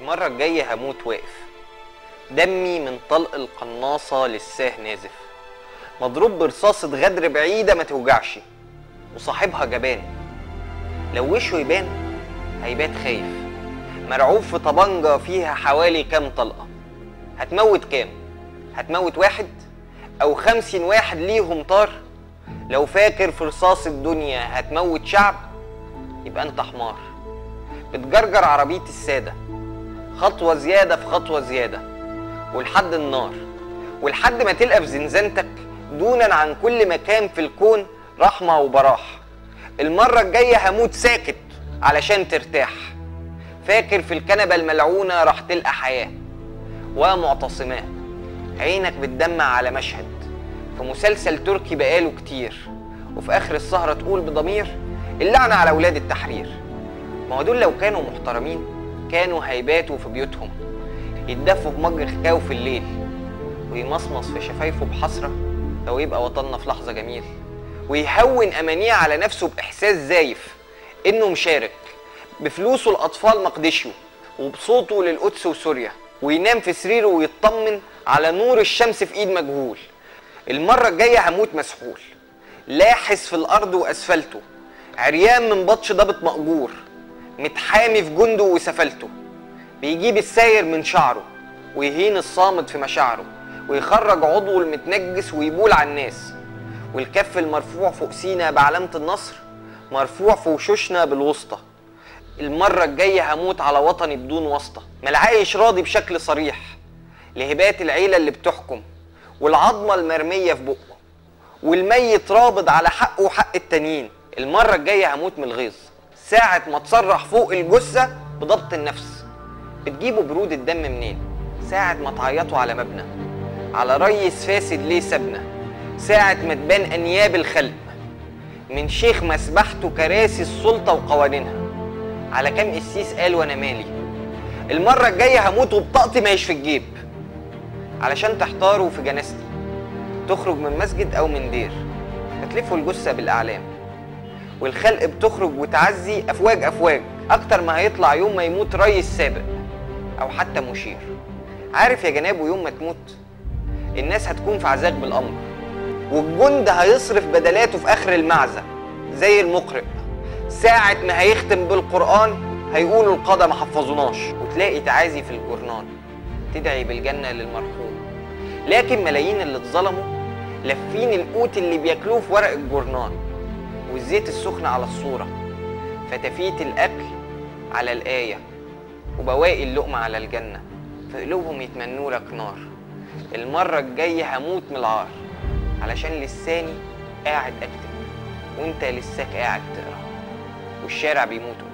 المرة الجاية هموت واقف دمي من طلق القناصة للساه نازف مضروب برصاصة غدر بعيدة ما توجعش وصاحبها جبان لو وشه يبان هيبات خايف مرعوب في طبنجة فيها حوالي كام طلقة هتموت كام؟ هتموت واحد أو خمسين واحد ليهم طار لو فاكر في رصاص الدنيا هتموت شعب يبقى انت حمار بتجرجر عربية السادة خطوة زيادة في خطوة زيادة ولحد النار ولحد ما تلقى في زنزانتك دونا عن كل مكان في الكون رحمة وبراح المرة الجاية هموت ساكت علشان ترتاح فاكر في الكنبة الملعونة راح تلقى حياة ومعتصماه عينك بتدمع على مشهد في مسلسل تركي بقاله كتير وفي آخر السهرة تقول بضمير اللعنة على ولاد التحرير ما هو دول لو كانوا محترمين كانوا هيباتوا في بيوتهم يتدفوا بمج خكاو في الليل ويمصمص في شفايفه بحسرة لو يبقى وطننا في لحظة جميل ويهون أمانيه على نفسه بإحساس زايف إنه مشارك بفلوسه الأطفال مقدشيو وبصوته للقدس وسوريا وينام في سريره ويطمن على نور الشمس في إيد مجهول المرة الجاية هموت مسحول لاحس في الأرض وأسفلته عريان من بطش ضابط مأجور متحامي في جنده وسفلته بيجيب الساير من شعره ويهين الصامت في مشاعره ويخرج عضوه المتنجس ويبول على الناس والكف المرفوع فوق سينا بعلامة النصر مرفوع في وشوشنا بالوسطى المرة الجاية هموت على وطني بدون واسطة ملعايش راضي بشكل صريح لهبات العيلة اللي بتحكم والعظمة المرمية في بقه والميت رابض على حقه وحق التانيين المرة الجاية هموت من الغيظ ساعة ما تصرح فوق الجثة بضبط النفس بتجيبوا برود الدم منين ساعة ما تعيطوا على مبنى على ريس فاسد ليه سابنا ساعة ما تبان أنياب الخلق من شيخ مسبحته كراسي السلطة وقوانينها على كام قسيس قال وأنا مالي المرة الجاية هموت وبطاقتي ماهيش في الجيب علشان تحتاروا في جنازتي تخرج من مسجد أو من دير فتلفوا الجثة بالأعلام والخلق بتخرج وتعزي أفواج أفواج أكتر ما هيطلع يوم ما يموت ريس سابق أو حتى مشير عارف يا جنابه يوم ما تموت الناس هتكون في عذاب بالأمر والجند هيصرف بدلاته في آخر المعزة زي المقرئ ساعة ما هيختم بالقرآن هيقولوا القادة ما حفظوناش وتلاقي تعازي في الجورنال تدعي بالجنة للمرحوم لكن ملايين اللي اتظلموا لافين القوت اللي بياكلوه في ورق الجورنال والزيت السخن على الصورة فتفيت الأكل على الآية وبواقي اللقمة على الجنة في قلوبهم يتمنوا لك نار المرة الجاية هموت من العار علشان لساني قاعد أكتب وانت لساك قاعد تقرا والشارع بيموت